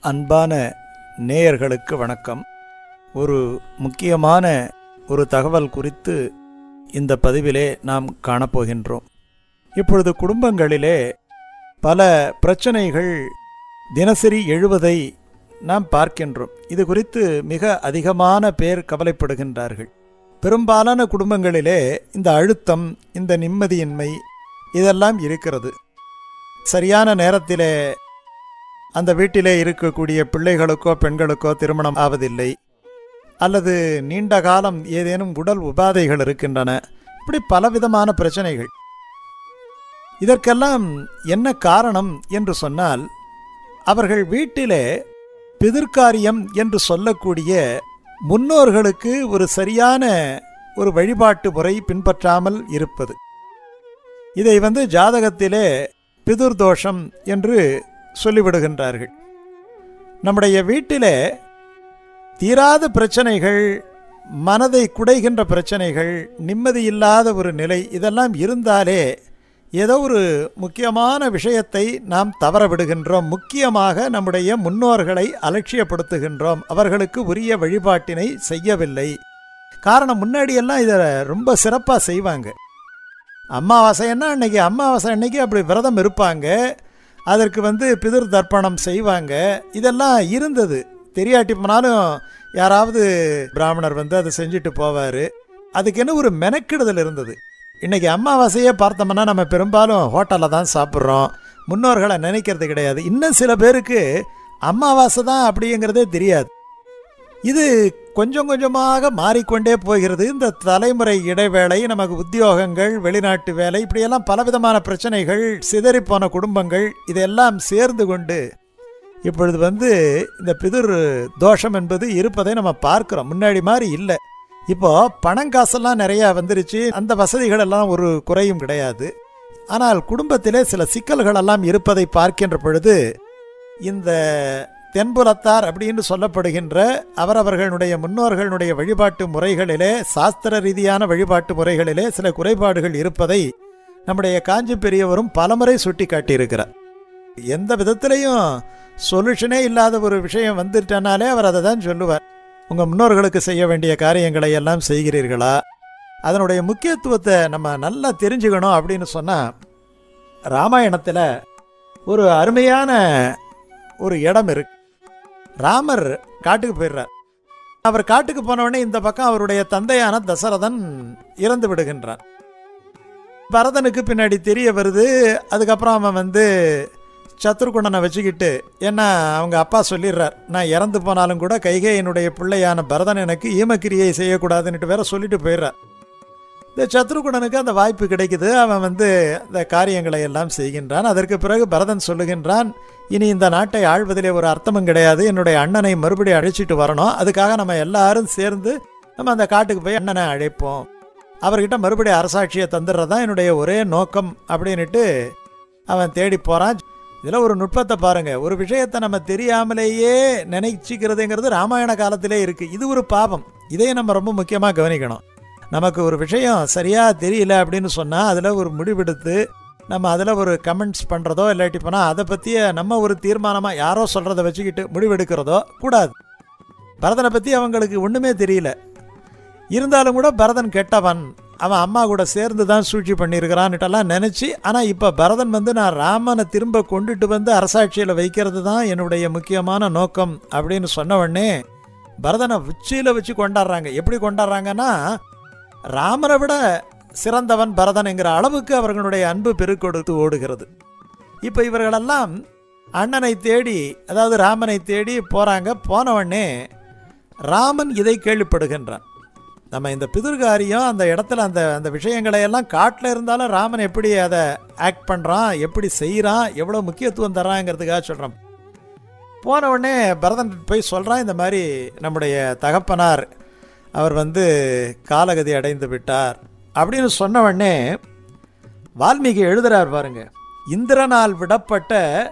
அன்பான நேயர்களுக்கு வணக்கம் ஒரு முக்கியமான ஒரு தகவல் குறித்து இந்த பதிவிலே நாம் காணப்போகின்றோம் இப்பொழுது குடும்பங்களிலே பல பிரச்சனைகள் தினசரி எழுவதை நாம் பார்க்கின்றோம் இது குறித்து மிக அதிகமான பேர் கவலைப்படுகின்றார்கள் பெரும்பாலான குடும்பங்களிலே இந்த அழுத்தம் இந்த நிம்மதியின்மை இதெல்லாம் இருக்கிறது சரியான நேரத்திலே அந்த வீட்டிலே இருக்கக்கூடிய பிள்ளைகளுக்கோ பெண்களுக்கோ திருமணம் ஆவதில்லை அல்லது நீண்ட காலம் ஏதேனும் உடல் உபாதைகள் இருக்கின்றன இப்படி பலவிதமான பிரச்சனைகள் இதற்கெல்லாம் என்ன காரணம் என்று சொன்னால் அவர்கள் வீட்டிலே பிதிர்காரியம் என்று சொல்லக்கூடிய முன்னோர்களுக்கு ஒரு சரியான ஒரு வழிபாட்டு முறை பின்பற்றாமல் இருப்பது இதை வந்து ஜாதகத்திலே பிதுர்தோஷம் என்று சொல்லிவிடுகின்றார்கள் நம்முடைய வீட்டிலே தீராத பிரச்சனைகள் மனதை குடைகின்ற பிரச்சனைகள் நிம்மதி இல்லாத ஒரு நிலை இதெல்லாம் இருந்தாலே ஏதோ ஒரு முக்கியமான விஷயத்தை நாம் தவற விடுகின்றோம் முக்கியமாக நம்முடைய முன்னோர்களை அலட்சியப்படுத்துகின்றோம் அவர்களுக்கு உரிய வழிபாட்டினை செய்யவில்லை காரணம் முன்னாடியெல்லாம் இதை ரொம்ப சிறப்பாக செய்வாங்க அமாவாசைன்னா அன்னைக்கு அமாவாசை அன்னைக்கு அப்படி விரதம் இருப்பாங்க அதற்கு வந்து பிதிர் தர்ப்பணம் செய்வாங்க இதெல்லாம் இருந்தது தெரியாட்டி போனாலும் யாராவது பிராமணர் வந்து அதை செஞ்சுட்டு போவார் அதுக்கு என்ன ஒரு மெனக்கிடுதல் இருந்தது இன்றைக்கி அமாவாசையே பார்த்தோம்னா நம்ம பெரும்பாலும் ஹோட்டலில் தான் சாப்பிட்றோம் முன்னோர்களை நினைக்கிறது கிடையாது இன்னும் சில பேருக்கு அமாவாசை தான் அப்படிங்கிறதே தெரியாது இது கொஞ்சம் கொஞ்சமாக மாறிக்கொண்டே போகிறது இந்த தலைமுறை இடைவேளை நமக்கு உத்தியோகங்கள் வெளிநாட்டு வேலை இப்படியெல்லாம் பலவிதமான பிரச்சனைகள் சிதறிப்போன குடும்பங்கள் இதெல்லாம் சேர்ந்து கொண்டு இப்பொழுது வந்து இந்த பிதிர் தோஷம் என்பது இருப்பதை நம்ம பார்க்குறோம் முன்னாடி மாதிரி இல்லை இப்போ பணம் காசெல்லாம் நிறையா வந்துருச்சு அந்த வசதிகள் எல்லாம் ஒரு குறையும் கிடையாது ஆனால் குடும்பத்திலே சில சிக்கல்கள் எல்லாம் இருப்பதை பார்க்கின்ற பொழுது இந்த தென்புலத்தார் அப்படின்னு சொல்லப்படுகின்ற அவரவர்களுடைய முன்னோர்களுடைய வழிபாட்டு முறைகளிலே சாஸ்திர ரீதியான வழிபாட்டு முறைகளிலே சில குறைபாடுகள் இருப்பதை நம்முடைய காஞ்சி பெரியவரும் பலமுறை சுட்டி காட்டியிருக்கிறார் எந்த விதத்திலையும் சொல்யூஷனே இல்லாத ஒரு விஷயம் வந்துட்டனாலே அவர் அதை தான் சொல்லுவார் உங்கள் முன்னோர்களுக்கு செய்ய வேண்டிய காரியங்களை எல்லாம் செய்கிறீர்களா அதனுடைய முக்கியத்துவத்தை நம்ம நல்லா தெரிஞ்சுக்கணும் அப்படின்னு சொன்னால் ராமாயணத்தில் ஒரு அருமையான ஒரு இடம் இருக்கு ராமர் காட்டுக்கு போயிடுறார் அவர் காட்டுக்கு போனவுடனே இந்த பக்கம் அவருடைய தந்தையான தசரதன் இறந்து விடுகின்றான் பரதனுக்கு பின்னாடி தெரிய வருது அதுக்கப்புறம் அவன் வந்து சத்ருகுணனை வச்சுக்கிட்டு ஏன்னா அவங்க அப்பா சொல்லிடுறார் நான் இறந்து போனாலும் கூட கைகேயனுடைய பிள்ளையான பரதன் எனக்கு ஈமக்கிரியை செய்யக்கூடாதுன்னுட்டு வேற சொல்லிட்டு போயிடுறார் இந்த சத்ருகுணனுக்கு அந்த வாய்ப்பு கிடைக்குது அவன் வந்து அந்த காரியங்களை எல்லாம் செய்கின்றான் அதற்கு பிறகு பரதன் சொல்லுகின்றான் இனி இந்த நாட்டை ஆழ்வதிலே ஒரு அர்த்தமும் கிடையாது என்னுடைய அண்ணனை மறுபடியும் அழைச்சிட்டு வரணும் அதுக்காக நம்ம எல்லாரும் சேர்ந்து நம்ம அந்த காட்டுக்கு போய் அண்ணனை அழைப்போம் அவர்கிட்ட மறுபடியும் அரசாட்சியை தந்துடுறது தான் என்னுடைய ஒரே நோக்கம் அப்படின்ட்டு அவன் தேடி போகிறான் இதில் ஒரு நுட்பத்தை பாருங்க ஒரு விஷயத்தை நம்ம தெரியாமலேயே நினைச்சிக்கிறதுங்கிறது ராமாயண காலத்திலே இருக்குது இது ஒரு பாவம் இதை நம்ம ரொம்ப முக்கியமாக கவனிக்கணும் நமக்கு ஒரு விஷயம் சரியாக தெரியல அப்படின்னு சொன்னால் அதில் ஒரு முடிவெடுத்து நம்ம அதில் ஒரு கமெண்ட்ஸ் பண்ணுறதோ இல்லாட்டி போனால் அதை பற்றிய நம்ம ஒரு தீர்மானமாக யாரோ சொல்கிறத வச்சுக்கிட்டு முடிவெடுக்கிறதோ கூடாது பரதனை பற்றி அவங்களுக்கு ஒன்றுமே தெரியல இருந்தாலும் கூட பரதன் கெட்டவன் அவன் அம்மா கூட சேர்ந்து தான் சூழ்ச்சி பண்ணியிருக்கிறான்னுட்டெல்லாம் நினச்சி ஆனால் இப்போ பரதன் வந்து நான் ராமனை திரும்ப கொண்டுட்டு வந்து அரசாட்சியில் வைக்கிறது தான் என்னுடைய முக்கியமான நோக்கம் அப்படின்னு சொன்ன உடனே பரதனை உச்சியில் வச்சு கொண்டாடுறாங்க எப்படி கொண்டாடுறாங்கன்னா ராமரை விட சிறந்தவன் பரதன்ங்கிற அளவுக்கு அவர்களுடைய அன்பு பெருக்கொடுத்து ஓடுகிறது இப்போ இவர்களெல்லாம் அண்ணனை தேடி அதாவது ராமனை தேடி போகிறாங்க போன உடனே ராமன் இதை கேள்விப்படுகின்றான் நம்ம இந்த பிதிர்காரியம் அந்த இடத்துல அந்த அந்த விஷயங்களை எல்லாம் காட்டில் இருந்தாலும் ராமன் எப்படி அதை ஆக்ட் பண்ணுறான் எப்படி செய்கிறான் எவ்வளோ முக்கியத்துவம் தராங்கிறதுக்காக சொல்கிறான் போன உடனே பரதன் போய் சொல்கிறான் இந்த மாதிரி நம்முடைய தகப்பனார் அவர் வந்து காலகதி அடைந்து விட்டார் அப்படின்னு சொன்ன உடனே வால்மீகி எழுதுறார் பாருங்க இந்திரனால் விடப்பட்ட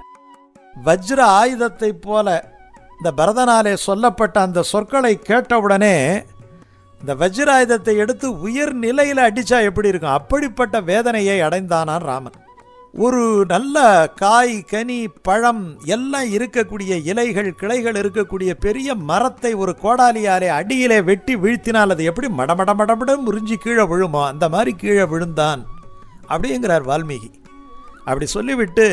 வஜ்ர ஆயுதத்தை போல இந்த பரதனாலே சொல்லப்பட்ட அந்த சொற்களை கேட்டவுடனே இந்த வஜ்ராயுதத்தை எடுத்து உயர் நிலையில் அடித்தா எப்படி இருக்கும் அப்படிப்பட்ட வேதனையை அடைந்தானான் ராமன் ஒரு நல்ல காய் கனி பழம் எல்லாம் இருக்கக்கூடிய இலைகள் கிளைகள் இருக்கக்கூடிய பெரிய மரத்தை ஒரு கோடாலியாலே அடியிலே வெட்டி வீழ்த்தினால் அது எப்படி மடமட மடமட முறிஞ்சி கீழே விழுமோ அந்த மாதிரி கீழே விழுந்தான் அப்படிங்கிறார் வால்மீகி அப்படி சொல்லிவிட்டு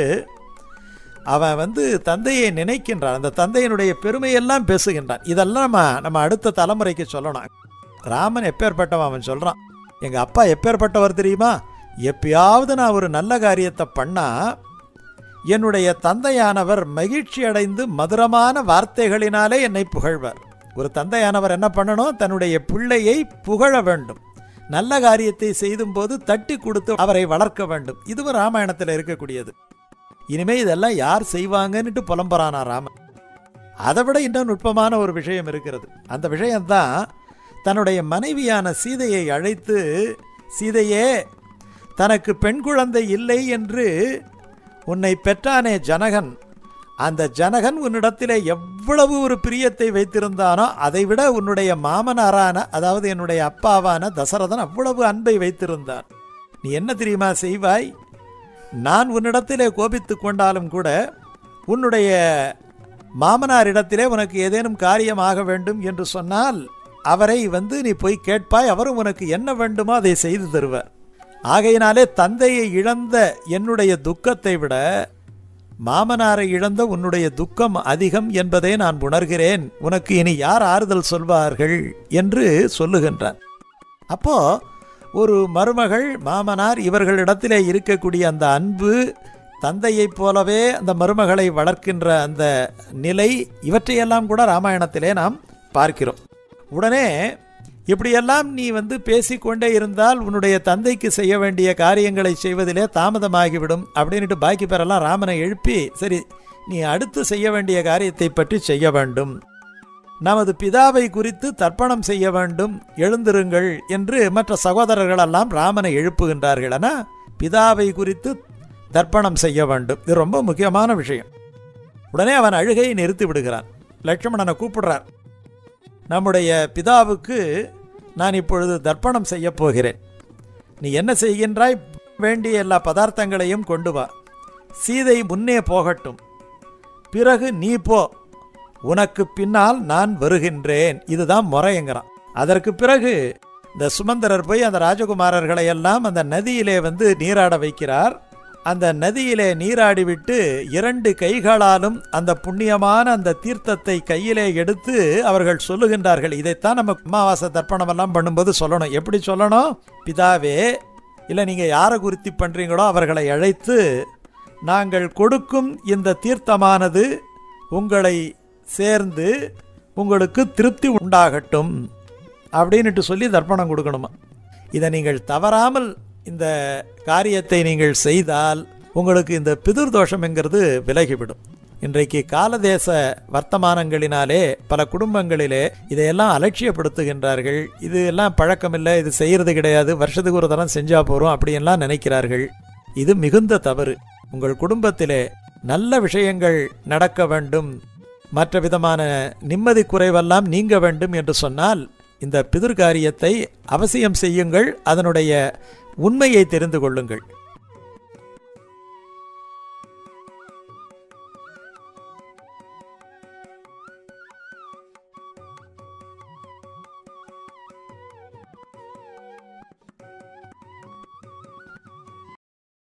அவன் வந்து தந்தையை நினைக்கின்றான் அந்த தந்தையினுடைய பெருமையெல்லாம் பேசுகின்றான் இதெல்லாம் நம்ம நம்ம அடுத்த தலைமுறைக்கு சொல்லணும் ராமன் எப்பேற்பட்டவன் அவன் சொல்கிறான் எங்கள் அப்பா எப்பேற்பட்டவர் தெரியுமா எப்பயாவது நான் ஒரு நல்ல காரியத்தை பண்ணா என்னுடைய தந்தையானவர் மகிழ்ச்சி அடைந்து மதுரமான வார்த்தைகளினாலே என்னை புகழ்வார் ஒரு தந்தையானவர் என்ன பண்ணணும் தன்னுடைய பிள்ளையை புகழ வேண்டும் நல்ல காரியத்தை செய்தும் போது தட்டி கொடுத்து அவரை வளர்க்க வேண்டும் இதுவும் ராமாயணத்தில் இருக்கக்கூடியது இனிமே இதெல்லாம் யார் செய்வாங்கன்னுட்டு புலம்புறானா ராமன் அதை விட இன்னும் நுட்பமான ஒரு விஷயம் இருக்கிறது அந்த விஷயம்தான் தன்னுடைய மனைவியான சீதையை அழைத்து சீதையே தனக்கு பெண் குழந்தை இல்லை என்று உன்னை பெற்றானே ஜனகன் அந்த ஜனகன் உன்னிடத்திலே எவ்வளவு ஒரு பிரியத்தை வைத்திருந்தானோ அதைவிட உன்னுடைய மாமனாரான அதாவது என்னுடைய அப்பாவான தசரதன் அவ்வளவு அன்பை வைத்திருந்தான் நீ என்ன தெரியுமா செய்வாய் நான் உன்னிடத்திலே கோபித்து கொண்டாலும் கூட உன்னுடைய மாமனாரிடத்திலே உனக்கு ஏதேனும் காரியமாக வேண்டும் என்று சொன்னால் அவரை வந்து நீ போய் கேட்பாய் அவரும் உனக்கு என்ன வேண்டுமோ அதை செய்து தருவார் ஆகையினாலே தந்தையை இழந்த என்னுடைய துக்கத்தை விட மாமனாரை இழந்த உன்னுடைய துக்கம் அதிகம் என்பதை நான் உணர்கிறேன் உனக்கு இனி யார் ஆறுதல் சொல்வார்கள் என்று சொல்லுகின்றார் அப்போ ஒரு மருமகள் மாமனார் இவர்களிடத்திலே இருக்கக்கூடிய அந்த அன்பு தந்தையைப் போலவே அந்த மருமகளை வளர்க்கின்ற அந்த நிலை இவற்றையெல்லாம் கூட ராமாயணத்திலே நாம் பார்க்கிறோம் உடனே இப்படியெல்லாம் நீ வந்து பேசிக்கொண்டே இருந்தால் உன்னுடைய தந்தைக்கு செய்ய வேண்டிய காரியங்களை செய்வதிலே தாமதமாகிவிடும் அப்படின்ட்டு பாக்கி பேரெல்லாம் ராமனை எழுப்பி சரி நீ அடுத்து செய்ய வேண்டிய காரியத்தை பற்றி செய்ய வேண்டும் நமது பிதாவை குறித்து தர்ப்பணம் செய்ய வேண்டும் எழுந்திருங்கள் என்று மற்ற சகோதரர்களெல்லாம் ராமனை எழுப்புகின்றார்கள் என பிதாவை குறித்து தர்ப்பணம் செய்ய வேண்டும் இது ரொம்ப முக்கியமான விஷயம் உடனே அவன் அழுகையை நிறுத்தி விடுகிறான் லட்சுமணனை கூப்பிடுறார் நம்முடைய பிதாவுக்கு நான் இப்பொழுது தர்ப்பணம் செய்ய போகிறேன் நீ என்ன செய்கின்றாய் வேண்டிய எல்லா பதார்த்தங்களையும் கொண்டு வா சீதை முன்னே போகட்டும் பிறகு நீ போ உனக்கு பின்னால் நான் வருகின்றேன் இதுதான் முறைங்கிறான் அதற்கு பிறகு இந்த சுமந்தரர் போய் அந்த ராஜகுமாரர்களை எல்லாம் அந்த நதியிலே வந்து நீராட வைக்கிறார் அந்த நதியிலே நீராடி விட்டு இரண்டு கைகளாலும் அந்த புண்ணியமான அந்த தீர்த்தத்தை கையிலே எடுத்து அவர்கள் சொல்லுகின்றார்கள் இதைத்தான் நம்ம அமாவாசை தர்ப்பணம் எல்லாம் பண்ணும்போது சொல்லணும் எப்படி சொல்லணும் பிதாவே இல்லை நீங்கள் யாரை குறித்து பண்ணுறீங்களோ அவர்களை அழைத்து நாங்கள் கொடுக்கும் இந்த தீர்த்தமானது உங்களை சேர்ந்து உங்களுக்கு திருப்தி உண்டாகட்டும் அப்படின்னுட்டு சொல்லி தர்ப்பணம் கொடுக்கணுமா இதை நீங்கள் தவறாமல் இந்த காரியத்தை நீங்கள் செய்தால் உங்களுக்கு இந்த பிதுர் தோஷம்ங்கிறது விலகிவிடும் இன்றைக்கு காலதேச வர்த்தமானங்களினாலே பல குடும்பங்களிலே இதையெல்லாம் அலட்சியப்படுத்துகின்றார்கள் இது எல்லாம் பழக்கமில்லை இது செய்யறது கிடையாது வருஷத்துக்கு ஒரு தரம் செஞ்சா போறோம் அப்படியெல்லாம் நினைக்கிறார்கள் இது மிகுந்த தவறு உங்கள் குடும்பத்திலே நல்ல விஷயங்கள் நடக்க வேண்டும் மற்ற விதமான நிம்மதி குறைவெல்லாம் நீங்க வேண்டும் என்று சொன்னால் இந்த பிதிர்காரியத்தை அவசியம் செய்யுங்கள் அதனுடைய உண்மையை தெரிந்து கொள்ளுங்கள்